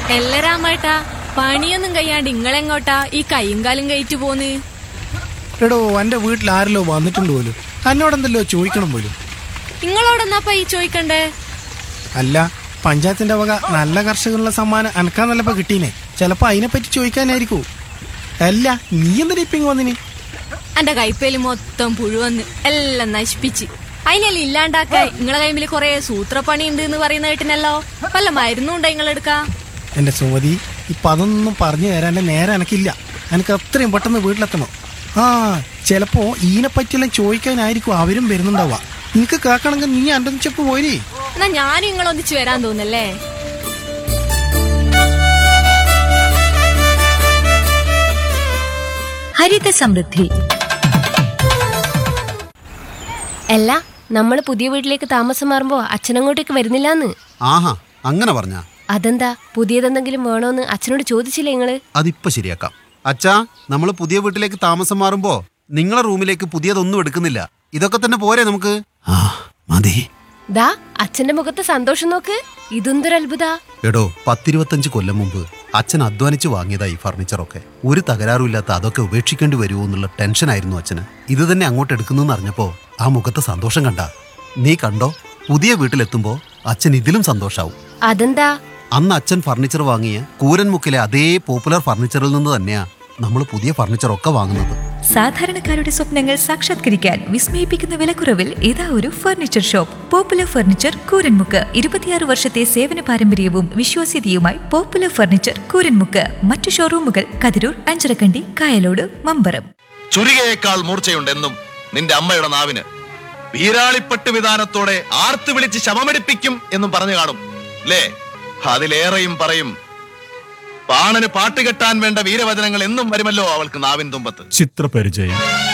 എല്ല രാമേട്ടാ പണിയൊന്നും കഴിയാണ്ട് ഇങ്ങളെങ്ങോട്ടാ ഈ കൈയും കാലും കയറ്റു പോന്ന് എടോ എന്റെ വീട്ടിൽ ആരല്ലോ വന്നിട്ടുണ്ട് പോലും എന്നോടെന്തല്ലോ ചോദിക്കണം പോലും നിങ്ങളോടെന്നാപ്പ ഈ ചോദിക്കണ്ടേ അല്ല പഞ്ചായത്തിന്റെ വക നല്ല കർഷകനുള്ള സമ്മാനം അനക്കാൻ നല്ലപ്പോ കിട്ടീനെ ചിലപ്പോ അതിനെപ്പറ്റി ചോദിക്കാനായിരിക്കൂ അല്ല നീ എന്തിനാ ഇപ്പൊ ഇങ്ങ് വന്നിനി എന്റെ കൈപ്പേല് മൊത്തം പുഴുവന്ന് എല്ലാം നശിപ്പിച്ച് അതിനെല്ലാം ഇല്ലാണ്ടാക്കാൻ നിങ്ങളെ കൈമില് കൊറേ സൂത്രപ്പണി ഉണ്ട് എന്ന് പറയുന്ന കേട്ടിനല്ലോ വല്ല മരുന്നും ഉണ്ടോ നിങ്ങളെടുക്കാ എന്റെ സുമതി ഇപ്പൊ അതൊന്നും പറഞ്ഞു തരാൻ നേരെ എനക്കില്ല എനിക്ക് അത്രയും പെട്ടെന്ന് വീട്ടിലെത്തണം ആ ചിലപ്പോ ഇതിനെ പറ്റിയെല്ലാം ചോദിക്കാനായിരിക്കും അവരും വരുന്നുണ്ടാവുക നിനക്ക് കേൾക്കണമെങ്കിൽ നീ എൻ്റെ ചെപ്പ് പോരി എന്നാ ഞാനും നിങ്ങളൊന്നിച്ച് വരാൻ തോന്നല്ലേ ഹരിത സമൃദ്ധി അല്ല നമ്മൾ പുതിയ വീട്ടിലേക്ക് താമസം മാറുമ്പോ അച്ഛനങ്ങോട്ടേക്ക് വരുന്നില്ലാന്ന് ആഹാ അങ്ങനെ പറഞ്ഞ അതെന്താ പുതിയതെന്തെങ്കിലും വേണോന്ന് അച്ഛനോട് ചോദിച്ചില്ലേ നിങ്ങള് അതിപ്പോ ശരിയാക്കാം അച്ഛാ നമ്മൾ പുതിയ വീട്ടിലേക്ക് താമസം മാറുമ്പോ നിങ്ങളെ റൂമിലേക്ക് പുതിയതൊന്നും എടുക്കുന്നില്ല ഇതൊക്കെ തന്നെ പോരെ നമുക്ക് ആ മതി ദാ അച്ഛന്റെ മുഖത്ത് സന്തോഷം നോക്ക് ഇതെന്തൊരു അത്ഭുത എടോ പത്തിരുപത്തഞ്ച് കൊല്ലം മുമ്പ് അച്ഛൻ അധ്വാനിച്ച് വാങ്ങിയതാ ഈ ഫർണിച്ചറൊക്കെ ഒരു തകരാറുമില്ലാത്ത അതൊക്കെ ഉപേക്ഷിക്കേണ്ടി വരുമോ എന്നുള്ള ടെൻഷനായിരുന്നു അച്ഛന് ഇത് തന്നെ അങ്ങോട്ട് എടുക്കുന്നു അറിഞ്ഞപ്പോ ആ മുഖത്തെ സന്തോഷം കണ്ട നീ കണ്ടോ പുതിയ വീട്ടിലെത്തുമ്പോ അച്ഛൻ ഇതിലും സന്തോഷാവും അതെന്താ അന്ന് അച്ഛൻ ഫർണിച്ചർ വാങ്ങിയ കൂരൻമുക്കിലെ അതേ പോപ്പുലർ ഫർണിച്ചറിൽ നിന്ന് തന്നെയാ നമ്മൾ പുതിയ ഫർണിച്ചറൊക്കെ വാങ്ങുന്നത് സാധാരണക്കാരുടെ സ്വപ്നങ്ങൾ സാക്ഷാത്കരിക്കാൻ വിസ്മയിപ്പിക്കുന്ന വിലക്കുറവിൽ ഇതാ ഒരു furniture shop popular furniture Kooranmukku ഇരുപത്തിയാറ് വർഷത്തെ സേവന പാരമ്പര്യവും വിശ്വാസ്യതയുമായി പോപ്പുലർ ഫർണിച്ചർ കൂരൻമുക്ക് മറ്റു ഷോറൂമുകൾ കതിരൂർ അഞ്ചരക്കണ്ടി കായലോട് മമ്പറം ചുരികയേക്കാൾ മൂർച്ചയുണ്ടെന്നും നിന്റെ അമ്മയുടെ നാവിന് വീരാളിപ്പട്ട് വിധാനത്തോടെ ആർത്ത് വിളിച്ച് ശമമെടുപ്പിക്കും എന്നും പറഞ്ഞു കാണും ലേ അതിലേറെയും പറയും പാണന് പാട്ട് കെട്ടാൻ വേണ്ട വീരവചനങ്ങൾ എന്നും വരുമല്ലോ അവൾക്ക് നാവിൻ തുമ്പത്ത് ചിത്രപരിചയം